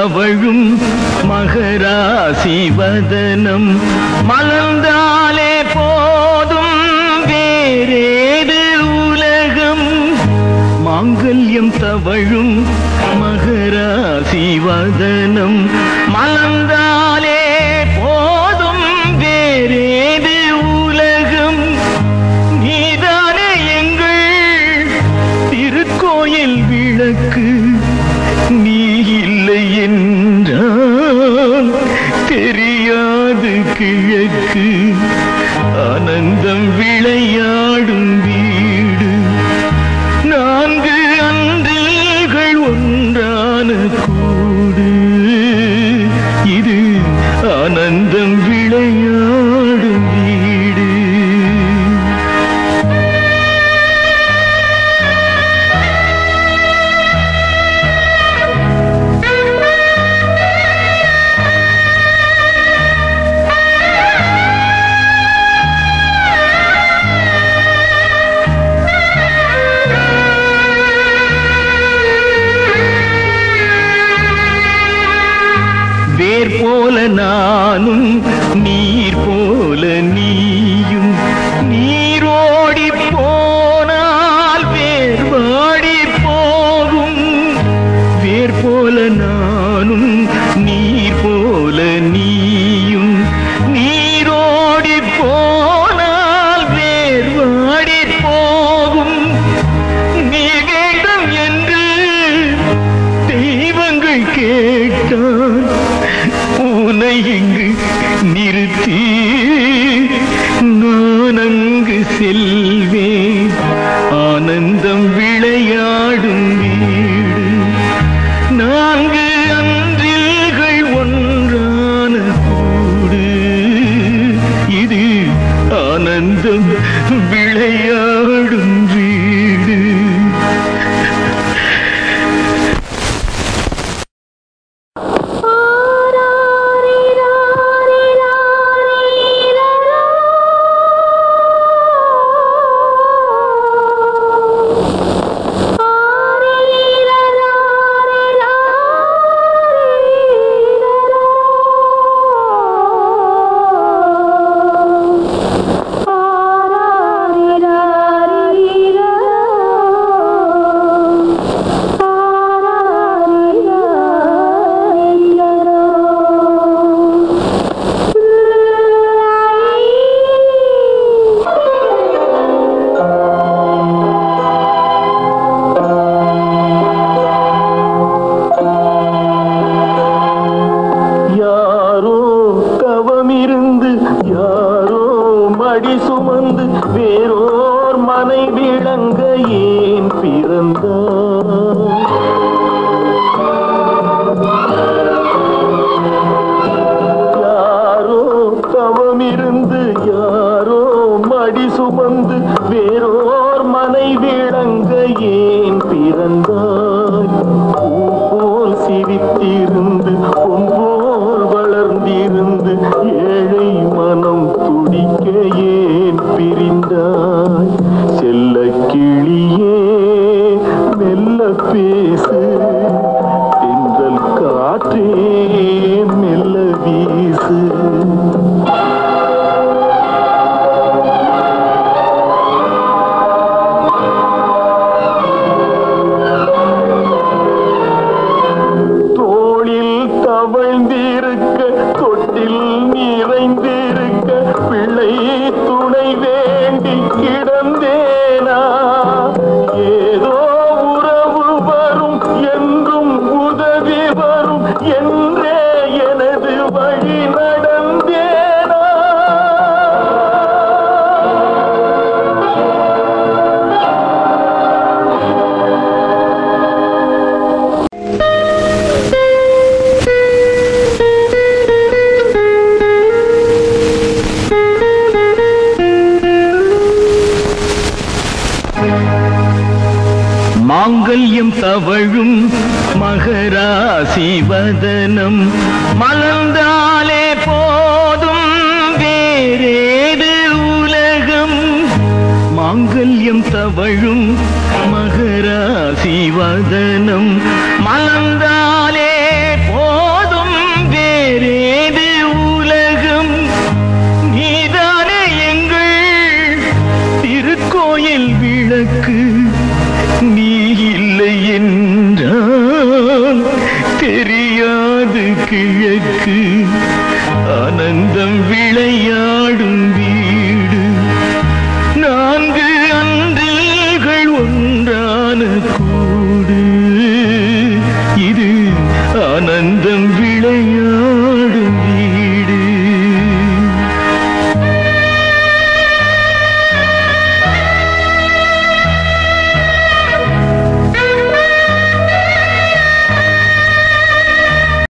தவழும் மகராசி வதனம் மலர்ந்தாலே போதும் வேறேது உலகம் மாங்கல்யம் தவழும் மகராசி வதனம் மலர்ந்தாலே போதும் வேறேது உலகம் நீதானே எங்கள் திருக்கோயில் விளக்கு நீ இல்லை என்றால் தெரியாது கிழக்கு ஆனந்தம் விளையாடும் வீடு நான்கு அன்றில்கள் ஒன்றான கூடு இது ஆனந்தம் விளையாடும் வீடு வேர் போல நானும் நீர் போல நீயும் நீரோடி போனால் வேர் வாடி போகும் வேர் போல நானும் நீர் போல நீயும் நீரோடி போனால் வேர் வாடி போகும் நீ வேண்டும் என்று தெய்வங்கள் கேட்டால் உனை இங்கு நிறுத்தி நான் அங்கு செல்வேன் ஆனந்தம் விளையாடும் வீடு நான்கு அன்றில்கள் ஒன்றான கூடு இது ஆனந்தம் விளையாடும் வீடு யாரோ தவமிருந்து யாரோ மடி சுமந்து வேறோர் மனை விளங்க ஏன் பிறந்தார் யாரோ தவமிருந்து யாரோ மடி சுமந்து வேறோர் மனை விளங்க ஏன் பிறந்தாய் பூ போல் சிரித்திருந்து பொன்போல் வளர்ந்திருந்து ஏழை மனம் துடிக்க ஏன் பிரிந்தாய் செல்ல கிளியே மெல்ல பேசு தென்றல் காற்றே மெல்ல வீசு தோளில் தவழ்ந்திருக்க தொட்டில் நிறைந்திருக்க பிள்ளை துணை வேண்டி கிடந்தேனா ஏதோ உறவு வரும் என்றும் உதவி வரும் என்றே எனது வழி நடந்தேனா மாங்கல்யம் தவழும் மகராசி வதனம் மலர்ந்தாலே போதும் வேறேது உலகம் மாங்கல்யம் தவழும் மகராசி வதனம் மலர்ந்தாலே போ கிழக்கு ஆனந்தம் விளையாடும் வீடு நான்கு அன்றில்கள் ஒன்றான கூடு இது ஆனந்தம் விளையாடும்